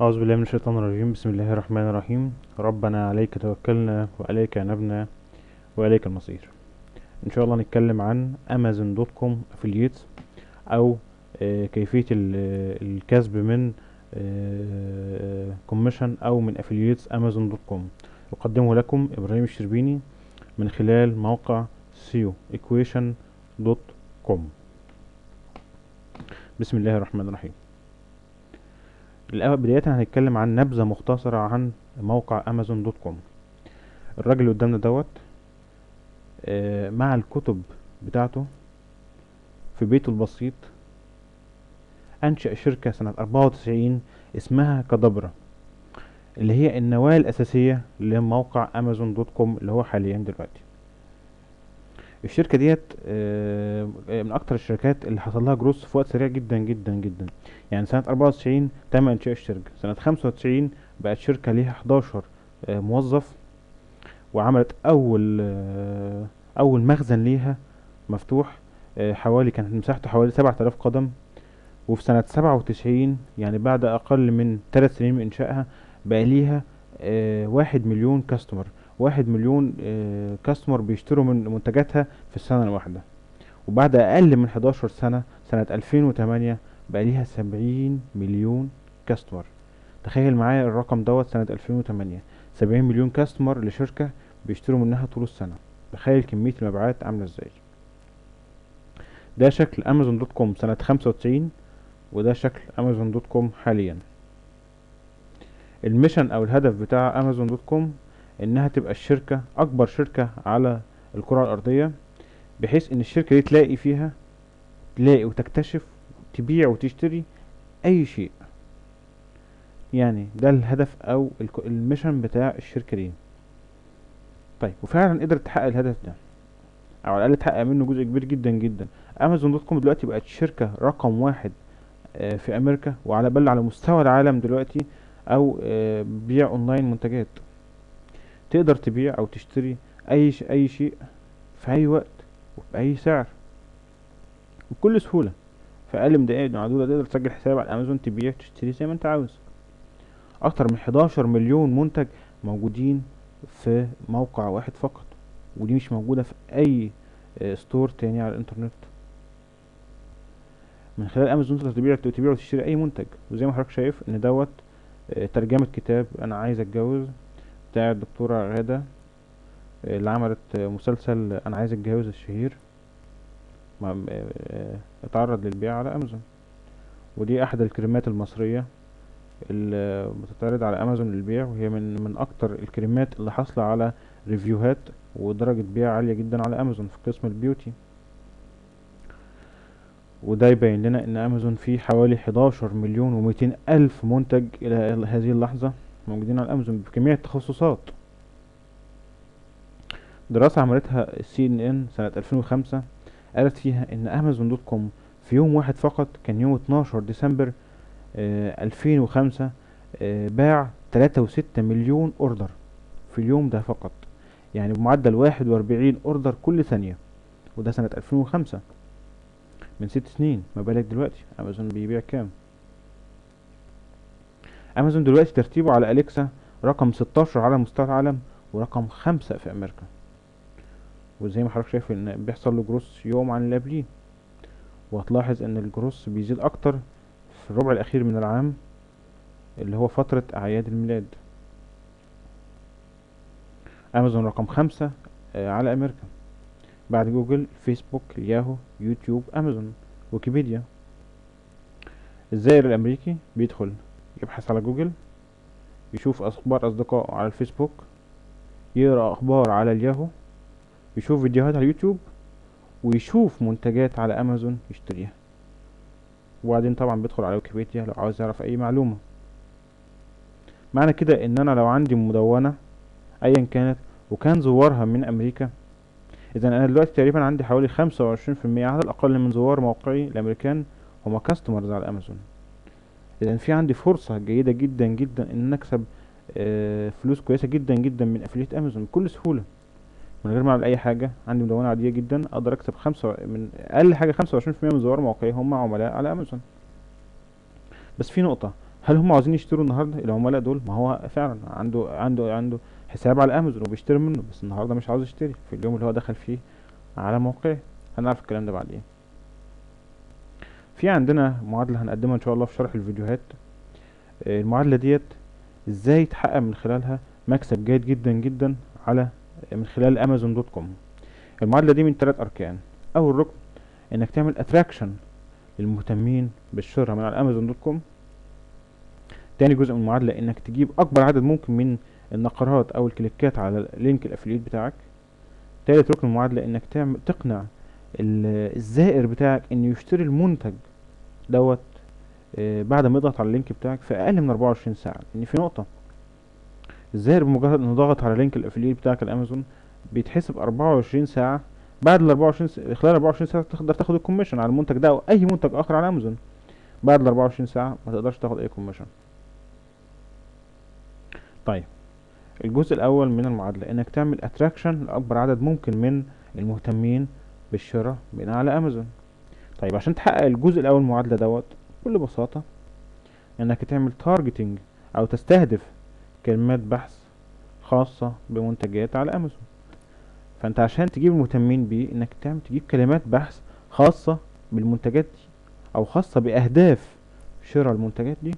أعوذ بالله من الشيطان الرجيم بسم الله الرحمن الرحيم ربنا عليك توكلنا وعليك أنبنا وإليك المصير إن شاء الله نتكلم عن أمازون دوت كوم أفلييتس أو آه، كيفية ال- آه، الكسب من كوميشن أو من أفلييتس أمازون دوت كوم أقدمه لكم إبراهيم الشربيني من خلال موقع سيو إيكويشن دوت كوم بسم الله الرحمن الرحيم الأول بداية هنتكلم عن نبذة مختصرة عن موقع أمازون دوت كوم الراجل اللي قدامنا دوت آه، مع الكتب بتاعته في بيته البسيط أنشأ شركة سنة أربعة وتسعين اسمها كدبرة اللي هي النواة الأساسية لموقع أمازون دوت كوم اللي هو حاليا دلوقتي الشركة ديت آه، من أكتر الشركات اللي حصل لها جروس في وقت سريع جدا جدا جدا يعني سنة أربعة وتسعين تم إنشاء الشركة سنة خمسة وتسعين بقت شركة ليها حداشر موظف وعملت أول آه، أول مخزن ليها مفتوح آه، حوالي كانت مساحته حوالي سبعة آلاف قدم وفي سنة سبعة وتسعين يعني بعد أقل من ثلاث سنين من إنشائها بقى ليها آه، واحد مليون كاستمر واحد مليون آه، كاستمر بيشتروا من منتجاتها في السنة الواحدة وبعد أقل من 11 سنة سنة 2008 بقى ليها 70 مليون كاستمر تخيل معايا الرقم دوت سنة 2008 70 مليون كاستمر لشركة بيشتروا منها طول السنة تخيل كمية المبيعات عاملة ازاي ده شكل امازون دوت كوم سنة 95 وده شكل امازون دوت كوم حاليا الميشن او الهدف بتاع امازون دوت كوم انها تبقى الشركة اكبر شركة على الكرة الارضية بحيث ان الشركة دي تلاقي فيها تلاقي وتكتشف تبيع وتشتري اي شيء يعني ده الهدف او الك- الميشن بتاع الشركة دي طيب وفعلا قدرت تحقق الهدف ده او على الاقل تحقق منه جزء كبير جدا جدا امازون دوت كوم دلوقتي بقت شركة رقم واحد آه، في امريكا وعلى بل على مستوى العالم دلوقتي او آه، بيع اونلاين منتجات تقدر تبيع او تشتري اي ش- اي شيء في اي وقت وبأي سعر بكل سهولة في أقل من دقايق معدودة تقدر تسجل حساب على أمازون تبيع تشتري زي ما أنت عاوز أكتر من 11 مليون منتج موجودين في موقع واحد فقط ودي مش موجودة في أي آه، ستور تاني على الإنترنت من خلال أمازون تقدر تبيع تبيع وتشتري أي منتج وزي ما حضرتك شايف إن دوت آه، ترجمة كتاب أنا عايز أتجوز بتاع الدكتورة غادة آه، اللي عملت آه، مسلسل أنا عايز أتجوز الشهير ما- آه، اتعرض للبيع على أمازون ودي أحد الكريمات المصرية اللي بتتعرض على أمازون للبيع وهي من من أكتر الكريمات اللي حاصلة على ريفيوهات ودرجة بيع عالية جدا على أمازون في قسم البيوتي وده يبين لنا ان امازون فيه حوالي 11 مليون ومئتين الف منتج الى هذه اللحظة موجودين على امازون بجميع التخصصات دراسة عملتها السي ان ان سنة 2005 قالت فيها ان امازون دوت كوم في يوم واحد فقط كان يوم 12 ديسمبر آه 2005 آه باع 3.6 مليون اوردر في اليوم ده فقط يعني بمعدل 41 اوردر كل ثانية وده سنة 2005 من ست سنين ما بالك دلوقتي امازون بيبيع كام امازون دلوقتي ترتيبه على اليكسا رقم 16 على مستوى العالم ورقم خمسة في امريكا وزي ما حضرتك شايف ان بيحصل له جروس يوم عن اللي قبليه وهتلاحظ ان الجروس بيزيد اكتر في الربع الاخير من العام اللي هو فترة اعياد الميلاد امازون رقم خمسة آه، على امريكا بعد جوجل فيسبوك ياهو يوتيوب امازون ويكيبيديا الزائر الامريكي بيدخل يبحث على جوجل يشوف اخبار اصدقائه على الفيسبوك يقرا اخبار على الياهو يشوف فيديوهات على اليوتيوب ويشوف منتجات على امازون يشتريها وبعدين طبعا بيدخل على ويكيبيديا لو عاوز يعرف اي معلومة معنى كده ان انا لو عندي مدونة ايا كانت وكان زوارها من امريكا اذا انا دلوقتي تقريبا عندي حوالي خمسة وعشرين في المية على الاقل من زوار موقعي الامريكان هما كاستمرز على امازون اذا في عندي فرصة جيدة جدا جدا ان أنا اكسب آه، فلوس كويسة جدا جدا من افليت امازون بكل سهولة من غير ما اعمل اي حاجة عندي مدونة عادية جدا اقدر اكسب خمسة و- من اقل حاجة خمسة وعشرين في المية من زوار موقعي هم عملاء على امازون بس في نقطة هل هم عاوزين يشتروا النهارده العملاء دول ما هو فعلا عنده عنده عنده حساب على امازون وبيشتري منه بس النهارده مش عاوز يشتري في اليوم اللي هو دخل فيه على موقعه هنعرف الكلام ده بعدين في عندنا معادلة هنقدمها ان شاء الله في شرح الفيديوهات آه، المعادلة ديت ازاي تحقق من خلالها مكسب جيد جدا جدا على من خلال امازون دوت كوم المعادلة دي من ثلاث اركان اول ركن انك تعمل اتراكشن للمهتمين بالشراء من على امازون دوت كوم تاني جزء من المعادلة انك تجيب اكبر عدد ممكن من النقرات او الكليكات على لينك الافليت بتاعك تالت ركن المعادلة انك تعمل تقنع ال- الزائر بتاعك انه يشتري المنتج دوت آه، بعد ما يضغط على اللينك بتاعك في اقل من 24 ساعة لان في نقطة الزائر بمجرد انه ضغط على لينك الافليت بتاعك الامازون بيتحسب 24 ساعة بعد ال 24 س... خلال 24 ساعة تقدر تاخد الكوميشن على المنتج ده او اي منتج اخر على امازون بعد ال 24 ساعة ما تقدرش تاخد اي كوميشن طيب الجزء الاول من المعادلة انك تعمل اتراكشن لاكبر عدد ممكن من المهتمين بالشراء من على امازون طيب عشان تحقق الجزء الاول من المعادلة دوت بكل بساطة انك تعمل تارجتنج او تستهدف كلمات بحث خاصة بمنتجات على امازون فانت عشان تجيب المهتمين بيه انك تعمل تجيب كلمات بحث خاصة بالمنتجات دي او خاصة باهداف شراء المنتجات دي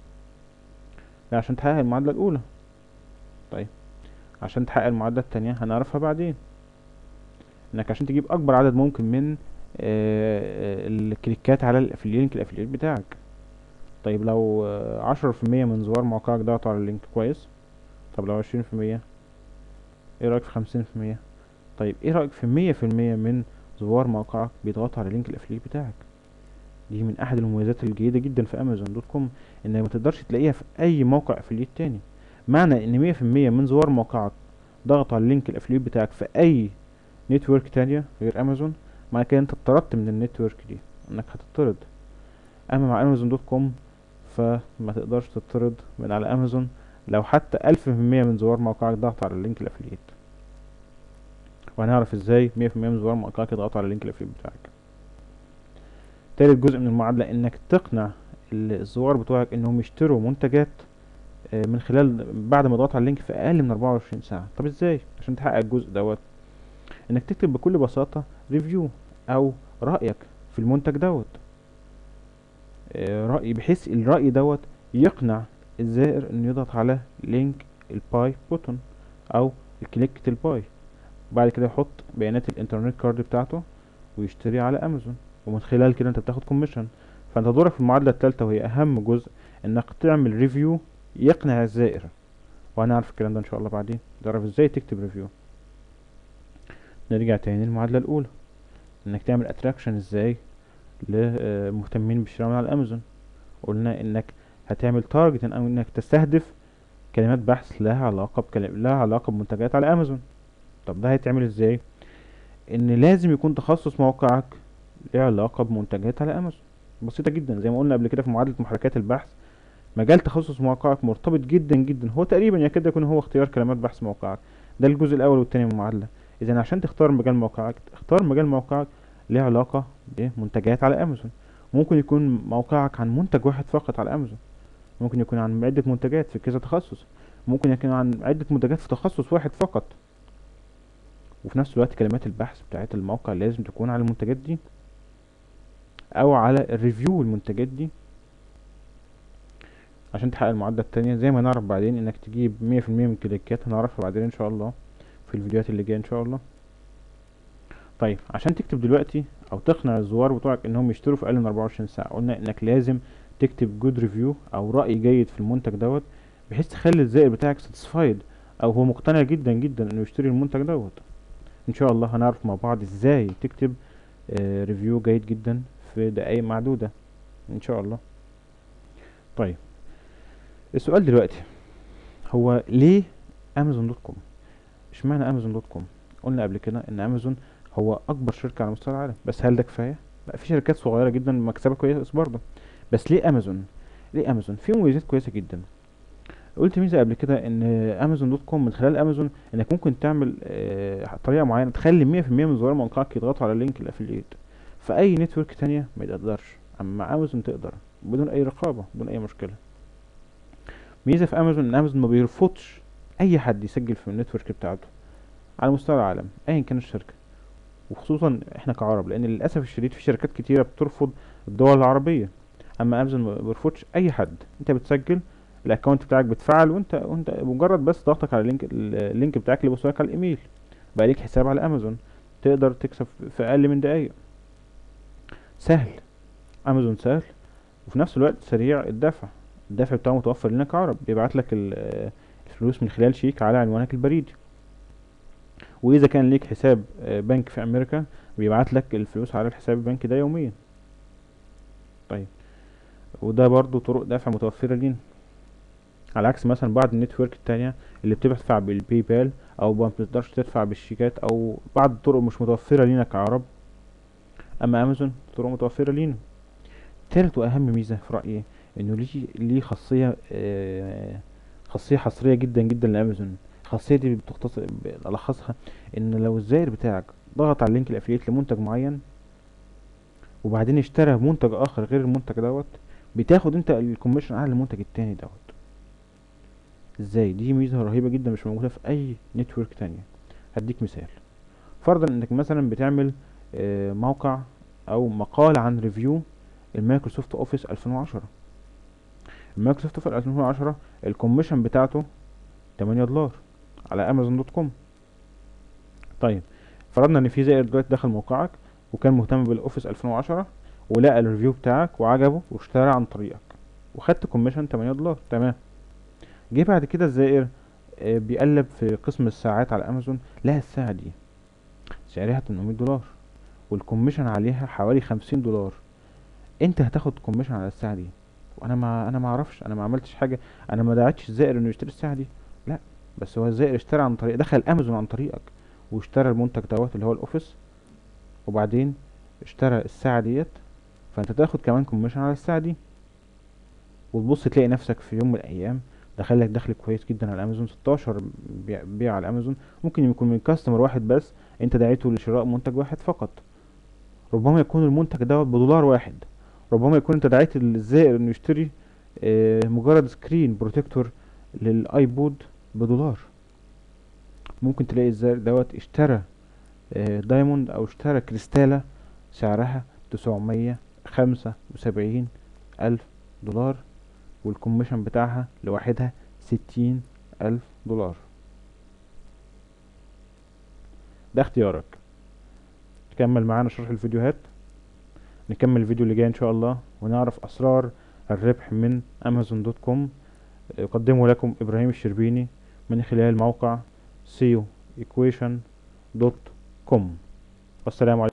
ده عشان تحقق المعادلة الاولى طيب عشان تحقق المعادلة التانية هنعرفها بعدين انك عشان تجيب اكبر عدد ممكن من آه، آه، الكليكات على الافلينك الافليت بتاعك طيب لو عشرة في المية من زوار موقعك ضغطوا على اللينك كويس طب لو عشرين في المية ايه رأيك في خمسين في المية طيب ايه رأيك في مية في المية من زوار موقعك بيضغطوا على لينك الافليت بتاعك دي من احد المميزات الجيدة جدا في امازون دوت كوم انك ما تقدرش تلاقيها في اي موقع افليت تاني معنى ان مية في المية من زوار موقعك ضغطوا على لينك الافليت بتاعك في اي نتورك تانية غير امازون معنى كده انت اتطردت من النتورك دي انك هتطرد اما مع امازون دوت كوم فما تقدرش تطرد من على امازون لو حتى الف في المية من زوار موقعك ضغط على اللينك الافليت وهنعرف ازاي مية في المية من زوار موقعك يضغطوا على اللينك الافليت بتاعك تالت جزء من المعادلة انك تقنع الزوار بتوعك انهم يشتروا منتجات آه، من خلال بعد ما ضغط على اللينك في اقل من 24 ساعة طب ازاي عشان تحقق الجزء دوت انك تكتب بكل بساطة ريفيو او رأيك في المنتج دوت آه، رأي بحيث الرأي دوت يقنع الزائر انه يضغط على لينك الباي بوتون او الكليك الباي بعد كده يحط بيانات الانترنت كارد بتاعته ويشتري على امازون ومن خلال كده انت بتاخد كوميشن فانت دورك في المعادلة التالتة وهي اهم جزء انك تعمل ريفيو يقنع الزائر وهنعرف الكلام ده ان شاء الله بعدين تعرف ازاي تكتب ريفيو نرجع تاني للمعادلة الاولى انك تعمل اتراكشن ازاي لمهتمين بالشراء من على امازون قلنا انك هتعمل تارجت او انك تستهدف كلمات بحث لها علاقة بكلم... لها علاقة بمنتجات على امازون طب ده هيتعمل ازاي ان لازم يكون تخصص موقعك له علاقة بمنتجات على امازون بسيطة جدا زي ما قلنا قبل كده في معادلة محركات البحث مجال تخصص موقعك مرتبط جدا جدا هو تقريبا يكاد يكون هو اختيار كلمات بحث موقعك ده الجزء الاول والتاني من المعادلة اذا عشان تختار مجال موقعك اختار مجال موقعك له علاقة بمنتجات على امازون ممكن يكون موقعك عن منتج واحد فقط على امازون ممكن يكون عن عدة منتجات في كذا تخصص ممكن يكون عن عدة منتجات في تخصص واحد فقط وفي نفس الوقت كلمات البحث بتاعت الموقع لازم تكون على المنتجات دي او على الريفيو المنتجات دي عشان تحقق المعادلة التانية زي ما نعرف بعدين انك تجيب مية في المية من الكليكات هنعرفها بعدين ان شاء الله في الفيديوهات اللي جاية ان شاء الله طيب عشان تكتب دلوقتي او تقنع الزوار بتوعك انهم يشتروا في اقل من 24 ساعة قلنا انك لازم تكتب جود ريفيو او رأي جيد في المنتج دوت بحيث تخلي الزائر بتاعك ساتسفايد او هو مقتنع جدا جدا انه يشتري المنتج دوت ان شاء الله هنعرف مع بعض ازاي تكتب آه ريفيو جيد جدا في دقايق معدودة ان شاء الله طيب السؤال دلوقتي هو ليه امازون دوت كوم اشمعنى امازون دوت كوم قلنا قبل كده ان امازون هو اكبر شركة على مستوى العالم بس هل ده كفاية لا في شركات صغيرة جدا مكسبها كويس برضه بس ليه امازون ليه امازون في مميزات كويسة جدا قلت ميزة قبل كده ان امازون دوت كوم من خلال امازون انك ممكن تعمل آه، طريقة معينة تخلي مية في المية من زوار موقعك يضغطوا على لينك الافليت في اي نتورك تانية ما يقدرش اما مع امازون تقدر بدون اي رقابة بدون اي مشكلة ميزه في امازون ان امازون ما بيرفضش اي حد يسجل في النتورك بتاعته على مستوى العالم ايا كان الشركه وخصوصا احنا كعرب لان للاسف الشديد في شركات كتيره بترفض الدول العربيه اما امازون ما بيرفضش اي حد انت بتسجل الاكونت بتاعك بتفعل وانت وانت مجرد بس ضغطك على اللينك اللينك بتاعك اللي بيوصلك على الايميل بقى ليك حساب على امازون تقدر تكسب في اقل من دقايق سهل امازون سهل وفي نفس الوقت سريع الدفع الدفع بتاعه متوفر لنا كعرب بيبعت لك ال- الفلوس من خلال شيك على عنوانك البريدي واذا كان ليك حساب آه، بنك في امريكا بيبعت لك الفلوس على الحساب البنكي ده يوميا طيب وده برضو طرق دفع متوفرة لينا على عكس مثلا بعض النتورك التانية اللي بتدفع بالباي بال او ما بتقدرش تدفع بالشيكات او بعض الطرق مش متوفرة لينا كعرب اما امازون طرق متوفرة لينا تالت واهم ميزة في رأيي انه ليه ليه خاصية آه، خاصية حصرية جدا جدا لامازون الخاصية دي بتختصر بلخصها ان لو الزائر بتاعك ضغط على لينك الافليت لمنتج معين وبعدين اشترى منتج اخر غير المنتج دوت بتاخد انت الكوميشن على المنتج التاني دوت ازاي دي ميزة رهيبة جدا مش موجودة في اي نتورك تانية هديك مثال فرضا انك مثلا بتعمل آه، موقع او مقال عن ريفيو المايكروسوفت اوفيس 2010 المايكروسوفت اوفيس 2010 الكوميشن بتاعته 8 دولار على امازون دوت كوم طيب فرضنا ان في زائر دلوقتي دخل موقعك وكان مهتم بالاوفيس 2010 ولقى الريفيو بتاعك وعجبه واشترى عن طريقك وخدت كوميشن 8 دولار تمام جه بعد كده الزائر آه، بيقلب في قسم الساعات على امازون لقى الساعة دي سعرها 800 دولار والكوميشن عليها حوالي 50 دولار انت هتاخد كوميشن على الساعة دي وانا ما انا ما اعرفش انا ما عملتش حاجة انا ما دعتش الزائر انه يشتري الساعة دي لا بس هو الزائر اشترى عن طريق دخل امازون عن طريقك واشترى المنتج دوت اللي هو الاوفيس وبعدين اشترى الساعة ديت فانت تاخد كمان كوميشن على الساعة دي وتبص تلاقي نفسك في يوم من الايام دخلك دخل كويس جدا على امازون 16 بيع, بيع على امازون ممكن يكون من كاستمر واحد بس انت دعيته لشراء منتج واحد فقط ربما يكون المنتج دوت بدولار واحد ربما يكون انت دعيت الزائر انه يشتري آه، مجرد سكرين بروتكتور للايبود بدولار ممكن تلاقي الزائر دوت اشترى آه، دايموند او اشترى كريستالة سعرها تسعمية خمسة وسبعين الف دولار والكوميشن بتاعها لوحدها ستين الف دولار ده اختيارك تكمل معانا شرح الفيديوهات نكمل الفيديو اللي جاي ان شاء الله ونعرف اسرار الربح من امازون دوت كوم يقدمه لكم ابراهيم الشربيني من خلال موقع سيو equation دوت كوم والسلام عليكم